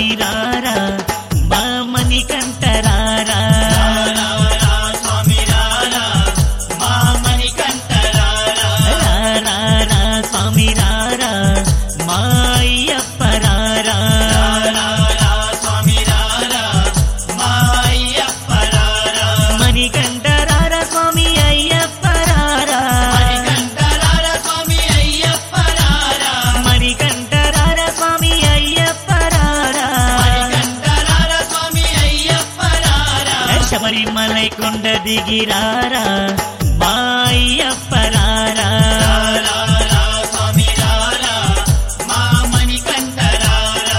స్వామి రారా మా మణికంఠరారా స్వామి రారా మా మణికంఠరారా రారా రా స్వామి రారా మా అయ్యప్ప రారా స్వామి రారా మా అయ్యప్ప రారా మణికంఠరారా స్వామి అయ్యప్ప రారా మణికంఠరారా స్వామి అయ్యప్ప రారా మణికంఠరారా స్వామి అయ్యప్ప రారా మణికంఠరారా స్వామి అయ్యప్ప రారా శబరిమలై కొండ దిగిరారా మా అయ్యప్ప రారా రారా స్వామి రారా మా మణికంఠరారా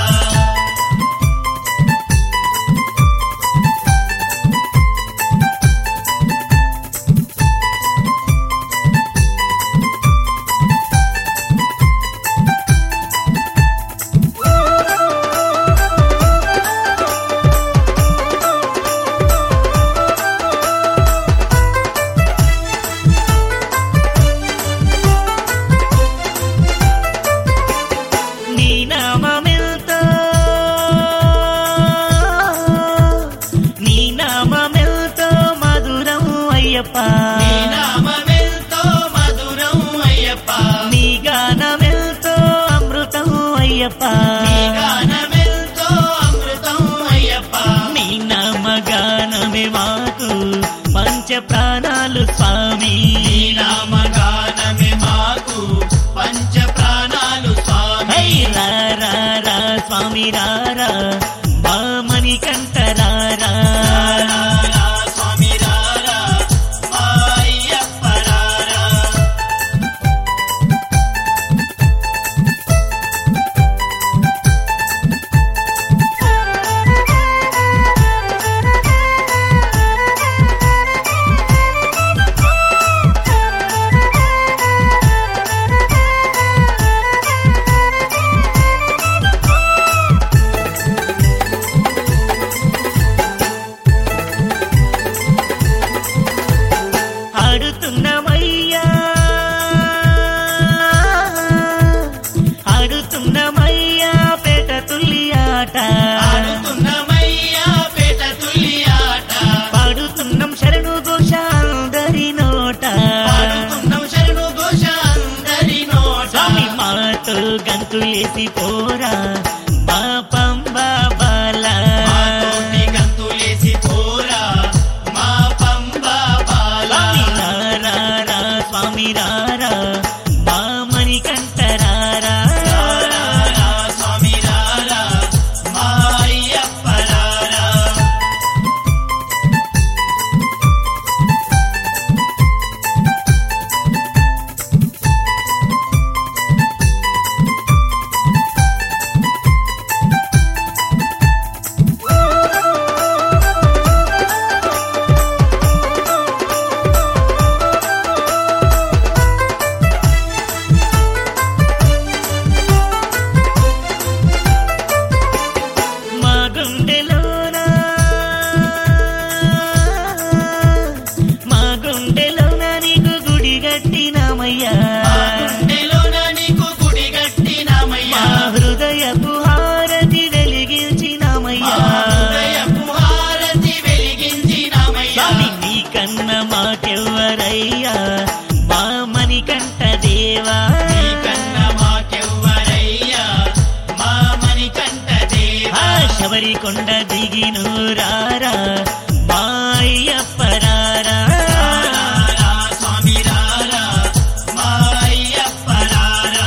నీ నామమెంతో నీ నామమెంతో మధురం అయ్యప్ప నీ నామమెంతో మధురం అయ్యప్ప నీ గానమెంతో అమృతం అయ్యప్ప నీ గానమెంతో అమృతం అయ్యప్ప నీ నామగానమే మాకు పంచ ప్రాణాలు స్వామి నీ నామగానమే మాకు పంచ ప్రాణాలు స్వామి హై రా రా రా స్వామి రారా మా మణికంఠరారా రారా స్వామి రారా మా అయ్యప్ప రారా ఆడుతున్నమయ్యా ఆడుతున్నమయ్యా పేట తుల్లి ఆట ఆడుతున్నమయ్యా పేట తుల్లి ఆట పాడుతున్నాం శరణు ఘోష అందరి నోట పాడుతున్నాం శరణు ఘోష అందరి నోట స్వామి మాతో గంతులేసి పోరా మా పంబ బాల మాతోటి గంతులేసి పోరా మా పంబ బాల స్వామి రారా రా స్వామి రారా మా మణికంఠరారా రారా స్వామి రారా మా అయ్యప్ప రారా మా గుండెలోన మా గుండెలోన నీకు గుడి కట్టినామయ్యా గుండెలోన నీకు గుడి మా కట్టినామయ్యా హృదయపు హారతి వెలిగించినామయ్యా హృదయపు హారతి వెలిగించినామయ్యా స్వామి నీ కన్న మాకెవ్వరయ్యా మా మణికంఠ దేవా నీకన్న మాకెవ్వరయ్యా మా మణికంఠ దేవా ఆ శబరి కొండ దిగిను రారా మా అయ్యప్ప రారా రారా స్వామి రారా మా అయ్యప్ప రారా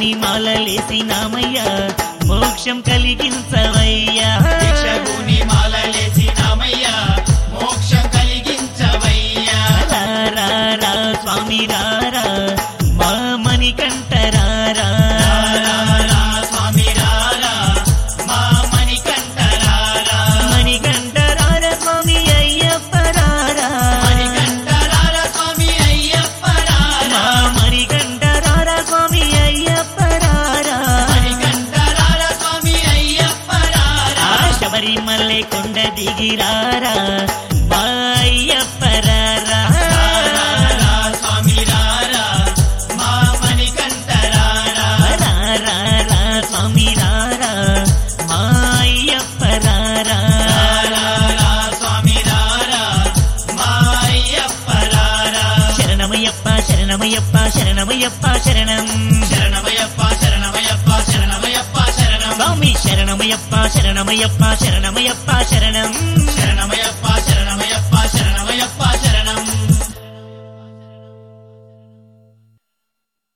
దీక్షభూని మాలలేసినామయ్యా మోక్షం కలిగించవయ్యా దీక్షభూని మాలలేసినామయ్యా మోక్షం కలిగించవయ్యా రా రా రా స్వామి రారా మా మణికంఠరారా రారా స్వామి రారా మా మణికంఠరారా మణికంఠరార స్వామి అయ్యప్పరారా మణికంఠరారా స్వామి అయ్యప్పరారా మా మణికంఠరార స్వామి అయ్యప్పరారా మణికంఠరారా స్వామి అయ్యప్పరారా ఆ శబరిమల్లె కొండ దిగిరారా మా అయ్యప్పరారా రారా స్వామి రారా మా మణికంఠరారా రా రా రా స్వామి రారా మా అయ్యప్పరారా రారా స్వామి రారా మా అయ్యప్పరారా శరణమయ్యప్ప శరణమయ్యప్ప శరణమయ్యప్ప శరణం శరణమయ్యప్ప శరణమయ్యప్ప శరణమయ్యప్ప శరణం స్వామి శరణమయ్యప్ప శరణమయ్యప్ప శరణమయ్యప్ప శరణం శరణమయ్యప్ప